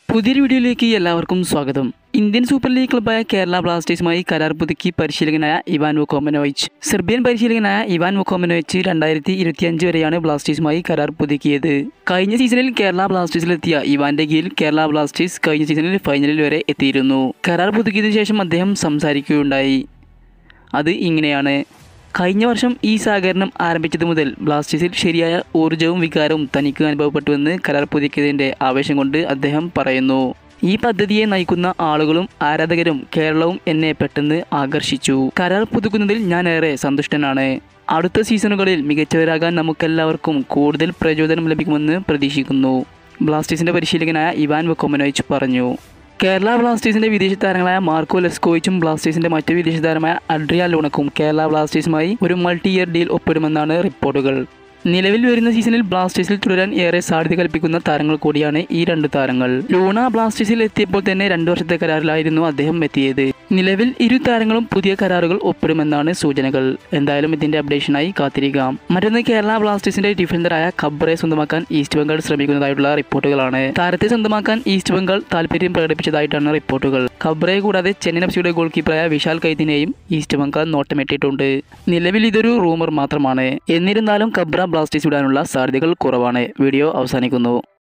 പുതിയൊരു വീഡിയോയിലേക്ക് എല്ലാവർക്കും സ്വാഗതം ഇന്ത്യൻ സൂപ്പർ ലീഗ് ക്ലബ്ബായ കേരള ബ്ലാസ്റ്റേഴ്സുമായി കരാർ പുതുക്കി പരിശീലകനായ ഇവാൻ വൊക്കോമനോയിച്ച് സെർബിയൻ പരിശീലകനായ ഇവാൻ വൊക്കോമനോയിച്ച് രണ്ടായിരത്തി ഇരുപത്തിയഞ്ച് വരെയാണ് ബ്ലാസ്റ്റേഴ്സുമായി കരാർ പുതുക്കിയത് കഴിഞ്ഞ സീസണിൽ കേരള ബ്ലാസ്റ്റേഴ്സിലെത്തിയ ഇവാന്റെ കീഴിൽ കേരള ബ്ലാസ്റ്റേഴ്സ് കഴിഞ്ഞ സീസണിൽ ഫൈനലിൽ വരെ എത്തിയിരുന്നു കരാർ പുതുക്കിയതിനു ശേഷം അദ്ദേഹം സംസാരിക്കുകയുണ്ടായി അത് ഇങ്ങനെയാണ് കഴിഞ്ഞ വർഷം ഈ സഹകരണം ആരംഭിച്ചത് മുതൽ ബ്ലാസ്റ്റേഴ്സിൽ ശരിയായ ഊർജ്ജവും വികാരവും തനിക്ക് അനുഭവപ്പെട്ടുവെന്ന് കരാർ പുതുക്കിയതിൻ്റെ ആവേശം കൊണ്ട് അദ്ദേഹം പറയുന്നു ഈ പദ്ധതിയെ നയിക്കുന്ന ആളുകളും ആരാധകരും കേരളവും എന്നെ പെട്ടെന്ന് ആകർഷിച്ചു കരാർ പുതുക്കുന്നതിൽ ഞാൻ ഏറെ സന്തുഷ്ടനാണ് അടുത്ത സീസണുകളിൽ മികച്ചവരാകാൻ നമുക്കെല്ലാവർക്കും കൂടുതൽ പ്രചോദനം ലഭിക്കുമെന്ന് പ്രതീക്ഷിക്കുന്നു ബ്ലാസ്റ്റേഴ്സിന്റെ പരിശീലകനായ ഇവാൻ വൊക്കോമനോയിച്ച് പറഞ്ഞു കേരള ബ്ലാസ്റ്റേഴ്സിന്റെ വിദേശ താരങ്ങളായ മാർക്കോ ലെസ്കോയിച്ചും ബ്ലാസ്റ്റേഴ്സിന്റെ മറ്റു വിദേശ താരമായ അഡ്രിയ ലൂണക്കും കേരള ബ്ലാസ്റ്റേഴ്സുമായി ഒരു മൾട്ടി ഇയർ ഡീൽ ഒപ്പിടുമെന്നാണ് റിപ്പോർട്ടുകൾ നിലവിൽ വരുന്ന സീസണിൽ ബ്ലാസ്റ്റേഴ്സിൽ തുടരാൻ ഏറെ സാധ്യത കൽപ്പിക്കുന്ന താരങ്ങൾ കൂടിയാണ് ഈ രണ്ട് താരങ്ങൾ ലൂണ ബ്ലാസ്റ്റേഴ്സിൽ എത്തിയപ്പോൾ തന്നെ രണ്ടു വർഷത്തെ കരാറിലായിരുന്നു അദ്ദേഹം എത്തിയത് നിലവിൽ ഇരു താരങ്ങളും പുതിയ കരാറുകൾ ഒപ്പിടുമെന്നാണ് സൂചനകൾ എന്തായാലും ഇതിന്റെ അപ്ഡേഷനായി കാത്തിരിക്കാം മറ്റൊന്ന് കേരള ബ്ലാസ്റ്റേഴ്സിന്റെ ഡിഫൻഡറായ ഖബ്റെ സ്വന്തമാക്കാൻ ഈസ്റ്റ് ബംഗാൾ ശ്രമിക്കുന്നതായിട്ടുള്ള റിപ്പോർട്ടുകളാണ് താരത്തെ സ്വന്തമാക്കാൻ ഈസ്റ്റ് ബംഗാൾ താല്പര്യം പ്രകടിപ്പിച്ചതായിട്ടാണ് റിപ്പോർട്ടുകൾ ഖബ്റെ കൂടാതെ ചെന്നൈ എഫ്സിയുടെ ഗോൾ കീപ്പറായ വിശാൽ കൈത്തിനെയും ഈസ്റ്റ് ബംഗാൾ നോട്ടമിട്ടിട്ടുണ്ട് നിലവിൽ ഇതൊരു റൂമർ മാത്രമാണ് എന്നിരുന്നാലും ഖബ്ര ബ്ലാസ്റ്റേഴ്സ് വിടാനുള്ള സാധ്യതകൾ കുറവാണ് വീഡിയോ അവസാനിക്കുന്നു